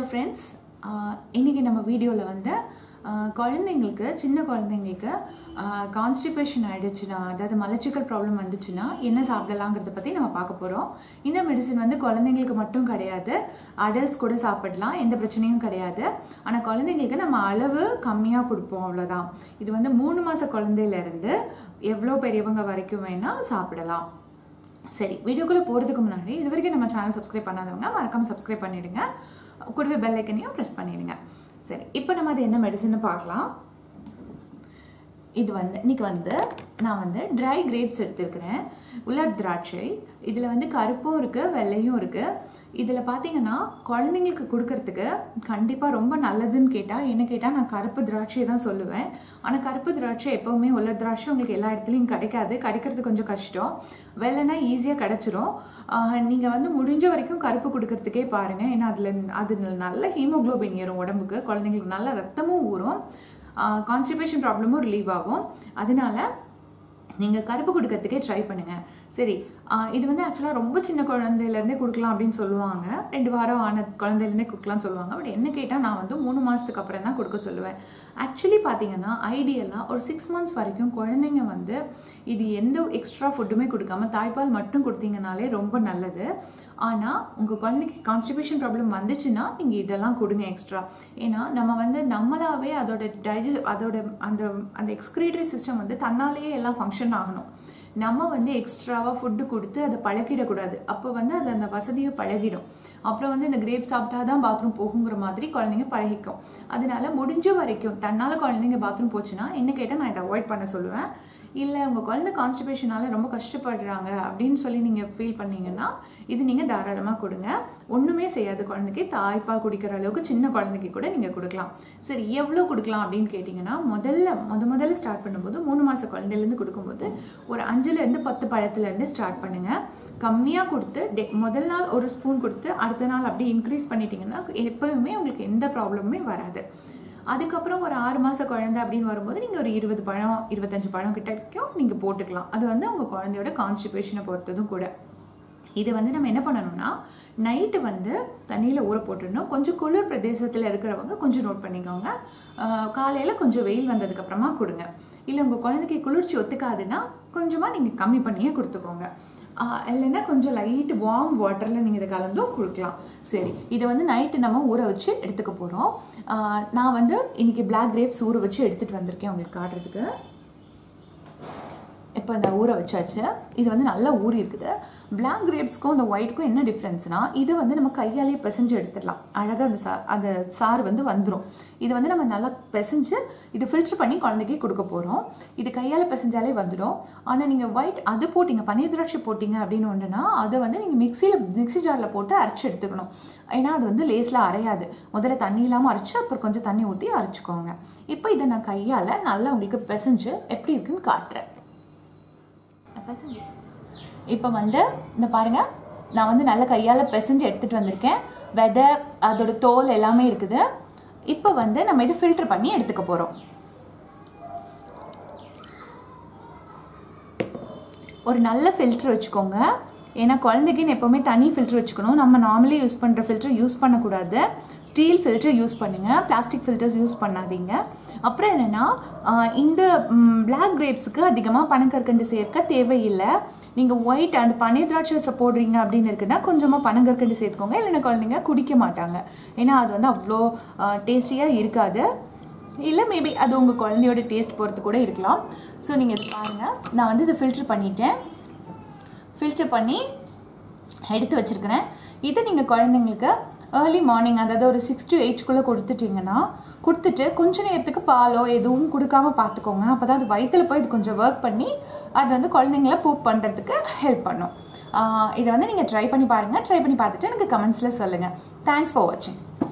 friends இன்றைக்கி நம்ம வீடியோவில் வந்து ஆஹ் குழந்தைங்களுக்கு சின்ன குழந்தைங்களுக்கு கான்ஸ்டிபேஷன் ஆயிடுச்சுன்னா அதாவது மலச்சிக்கல் ப்ராப்ளம் வந்துச்சுன்னா என்ன சாப்பிடலாங்கிறத பற்றி நம்ம பார்க்க போகிறோம் இந்த மெடிசன் வந்து குழந்தைங்களுக்கு மட்டும் கிடையாது அடல்ட்ஸ் கூட சாப்பிடலாம் எந்த பிரச்சனையும் கிடையாது ஆனால் குழந்தைங்களுக்கு நம்ம அளவு கம்மியாக கொடுப்போம் அவ்வளோதான் இது வந்து மூணு மாத குழந்தையிலேருந்து எவ்வளோ பெரியவங்க வரைக்கும் வேணால் சாப்பிடலாம் சரி வீடியோக்குள்ளே போகிறதுக்கு முன்னாடி இது வரைக்கும் நம்ம சேனல் சப்ஸ்கிரைப் பண்ணாதவங்க மறக்காமல் சப்ஸ்கிரைப் பண்ணிவிடுங்க கூடவே பெல் ஐக்கனையும் ப்ரெஸ் பண்ணிடுங்க சரி இப்போ நம்ம அது என்ன மெடிசன் பார்க்கலாம் இது வந்து இன்னைக்கு வந்து நான் வந்து ட்ரை கிரேப்ஸ் எடுத்திருக்கிறேன் உலர் திராட்சை இதில் வந்து கருப்பும் இருக்குது வெள்ளையும் இருக்குது இதில் பார்த்தீங்கன்னா குழந்தைங்களுக்கு கொடுக்கறதுக்கு கண்டிப்பாக ரொம்ப நல்லதுன்னு கேட்டால் என்ன கேட்டால் நான் கருப்பு திராட்சையை தான் சொல்லுவேன் ஆனால் கருப்பு திராட்சை எப்போவுமே உலர் திராட்சை உங்களுக்கு எல்லா இடத்துலையும் கிடைக்காது கிடைக்கிறது கொஞ்சம் கஷ்டம் வெள்ளைனா ஈஸியாக கிடச்சிரும் நீங்கள் வந்து முடிஞ்ச வரைக்கும் கருப்பு கொடுக்கறதுக்கே பாருங்கள் ஏன்னா அதில் அது நல்ல ஹீமோக்ளோபின் ஏறும் உடம்புக்கு குழந்தைங்களுக்கு நல்ல ரத்தமும் ஊறும் கான்ஸ்டிபேஷன் ப்ராப்ளமும் ரிலீவ் ஆகும் அதனால நீங்கள் கருப்பு கொடுக்கறதுக்கே ட்ரை பண்ணுங்கள் சரி ஆஹ் இது வந்து ஆக்சுவலாக ரொம்ப சின்ன குழந்தையிலேருந்தே கொடுக்கலாம் அப்படின்னு சொல்லுவாங்க ரெண்டு வாரம் ஆன குழந்தையிலேருந்தே கொடுக்கலாம்னு சொல்லுவாங்க பட் என்ன கேட்டால் நான் வந்து மூணு மாதத்துக்கு அப்புறம் தான் கொடுக்க சொல்லுவேன் ஆக்சுவலி பார்த்தீங்கன்னா ஐடியலாக ஒரு சிக்ஸ் மந்த்ஸ் வரைக்கும் குழந்தைங்க வந்து இது எந்த எக்ஸ்ட்ரா ஃபுட்டுமே கொடுக்காம தாய்ப்பால் மட்டும் கொடுத்தீங்கனாலே ரொம்ப நல்லது ஆனால் உங்கள் குழந்தைக்கு கான்ஸ்டிபேஷன் ப்ராப்ளம் வந்துச்சுன்னா நீங்கள் இதெல்லாம் கொடுங்க எக்ஸ்ட்ரா ஏன்னா நம்ம வந்து நம்மளாவே அதோட டைஜஸ்ட் அதோட அந்த அந்த எக்ஸ்கிரேட்டரி சிஸ்டம் வந்து தன்னாலேயே எல்லாம் ஃபங்க்ஷன் ஆகணும் நம்ம வந்து எக்ஸ்ட்ராவாக ஃபுட்டு கொடுத்து அதை பழகிடக்கூடாது அப்போ வந்து அது அந்த வசதியை பழகிடும் அப்புறம் வந்து இந்த கிரேப் சாப்பிட்டா தான் பாத்ரூம் போகுங்கிற மாதிரி குழந்தைங்க பழகிக்கும் அதனால முடிஞ்ச வரைக்கும் தன்னால் குழந்தைங்க பாத்ரூம் போச்சுன்னா என்ன கேட்டால் நான் இதை அவாய்ட் பண்ண சொல்லுவேன் இல்லை உங்கள் குழந்தை கான்ஸ்டிபேஷனால ரொம்ப கஷ்டப்படுறாங்க அப்படின்னு சொல்லி நீங்கள் ஃபீல் பண்ணீங்கன்னா இது நீங்கள் தாராளமாக கொடுங்க ஒன்றுமே செய்யாது குழந்தைக்கு தாய்ப்பால் குடிக்கிற அளவுக்கு சின்ன குழந்தைக்கு கூட நீங்கள் கொடுக்கலாம் சரி எவ்வளோ கொடுக்கலாம் அப்படின்னு கேட்டிங்கன்னா முதல்ல முத முதல்ல ஸ்டார்ட் பண்ணும்போது மூணு மாத குழந்தையிலேருந்து கொடுக்கும்போது ஒரு அஞ்சுலேருந்து பத்து பழத்துலேருந்து ஸ்டார்ட் பண்ணுங்கள் கம்மியாக கொடுத்து டே முதல் நாள் ஒரு ஸ்பூன் கொடுத்து அடுத்த நாள் அப்படியே இன்க்ரீஸ் பண்ணிட்டீங்கன்னா எப்போவுமே உங்களுக்கு எந்த ப்ராப்ளமுமே வராது அதுக்கப்புறம் ஒரு ஆறு மாத குழந்தை அப்படின்னு வரும்போது நீங்கள் ஒரு இருபது பழம் இருபத்தஞ்சு பழம் கிட்டக்கும் நீங்கள் போட்டுக்கலாம் அது வந்து உங்கள் குழந்தையோட கான்ஸ்டிபேஷனை பொறுத்ததும் கூட இது வந்து நம்ம என்ன பண்ணணும்னா நைட்டு வந்து தண்ணியில் ஊற போட்டுடணும் கொஞ்சம் குளிர் பிரதேசத்தில் இருக்கிறவங்க கொஞ்சம் நோட் பண்ணிக்கோங்க காலையில் கொஞ்சம் வெயில் வந்ததுக்கப்புறமா கொடுங்க இல்லை உங்கள் குழந்தைக்கு குளிர்ச்சி ஒத்துக்காதுன்னா கொஞ்சமாக நீங்கள் கம்மி பண்ணியே கொடுத்துக்கோங்க இல்லைன்னா கொஞ்சம் லைட் வார்ம் வாட்டரில் நீங்கள் இதை கலந்தும் கொடுக்கலாம் சரி இதை வந்து நைட்டு நம்ம ஊற வச்சு எடுத்துக்க போகிறோம் நான் வந்து இன்றைக்கி பிளாக் கிரேப்ஸ் ஊற வச்சு எடுத்துகிட்டு வந்திருக்கேன் உங்களுக்கு காட்டுறதுக்கு இப்போ இந்த ஊற வச்சாச்சு இது வந்து நல்லா ஊறி இருக்குது பிளாக் கிரேப்ஸ்க்கும் இந்த ஒயிட்க்கும் என்ன டிஃப்ரென்ஸ்னால் இது வந்து நம்ம கையாலேயே பிசைஞ்சு எடுத்துடலாம் அழகாக அந்த சா அந்த சாறு வந்து வந்துடும் இது வந்து நம்ம நல்லா பிசைஞ்சு இது ஃபில்டர் பண்ணி குழந்தைக்கு கொடுக்க போகிறோம் இது கையால் பிசைஞ்சாலே வந்துடும் ஆனால் நீங்கள் ஒயிட் அது போட்டிங்க பன்னீர் திராட்சை போட்டிங்க அப்படின்னு ஒன்றுனா அதை வந்து நீங்கள் மிக்சியில் மிக்சி ஜாரில் போட்டு அரைச்சி எடுத்துக்கணும் ஏன்னா அது வந்து லேஸில் அரையாது முதல்ல தண்ணி இல்லாமல் அரைச்சி அப்புறம் கொஞ்சம் தண்ணி ஊற்றி அரைச்சிக்கோங்க இப்போ இதை நான் கையால் நல்லா உங்களுக்கு பிசைஞ்சு எப்படி இருக்குன்னு காட்டுறேன் இப்போ வந்து இந்த பாருங்கள் நான் வந்து நல்ல கையால் பிசைஞ்சு எடுத்துகிட்டு வந்திருக்கேன் விதை அதோட தோல் எல்லாமே இருக்குது இப்போ வந்து நம்ம இதை ஃபில்டர் பண்ணி எடுத்துக்க போகிறோம் ஒரு நல்ல ஃபில்டர் வச்சுக்கோங்க ஏன்னா குழந்தைக்குன்னு எப்போவுமே தனி ஃபில்டர் வச்சுக்கணும் நம்ம நார்மலி யூஸ் பண்ணுற ஃபில்டர் யூஸ் பண்ணக்கூடாது ஸ்டீல் ஃபில்டர் யூஸ் பண்ணுங்கள் பிளாஸ்டிக் ஃபில்டர்ஸ் யூஸ் பண்ணாதீங்க அப்புறம் என்னென்னா இந்த பிளாக் கிரேப்ஸுக்கு அதிகமாக பனங்கற்கண்டு சேர்க்க தேவையில்லை நீங்கள் ஒயிட் அந்த பன்னீர் திராட்சை போடுறீங்க அப்படின்னு இருக்குன்னா கொஞ்சமாக பனங்கற்கண்டு சேர்த்துக்கோங்க இல்லைன்னா குழந்தைங்க குடிக்க மாட்டாங்க ஏன்னா அது வந்து அவ்வளோ டேஸ்டியாக இருக்காது இல்லை மேபி அது உங்கள் குழந்தையோட டேஸ்ட் பொறுத்து கூட இருக்கலாம் ஸோ நீங்கள் இது பாருங்கள் நான் வந்து இதை ஃபில்டர் பண்ணிட்டேன் ஃபில்டர் பண்ணி எடுத்து வச்சுருக்கிறேன் இதை நீங்கள் குழந்தைங்களுக்கு ஏர்லி மார்னிங் அதாவது ஒரு சிக்ஸ் டு எயிட்குள்ளே கொடுத்துட்டிங்கன்னா கொடுத்துட்டு கொஞ்ச நேரத்துக்கு பாலோ எதுவும் கொடுக்காம பார்த்துக்கோங்க அப்போ தான் அது வயிற்றில் போய் இது கொஞ்சம் ஒர்க் பண்ணி அது வந்து குழந்தைங்கள பூப் பண்ணுறதுக்கு ஹெல்ப் பண்ணும் இதை வந்து நீங்கள் ட்ரை பண்ணி பாருங்கள் ட்ரை பண்ணி பார்த்துட்டு எனக்கு கமெண்ட்ஸில் சொல்லுங்கள் தேங்க்ஸ் ஃபார் வாட்சிங்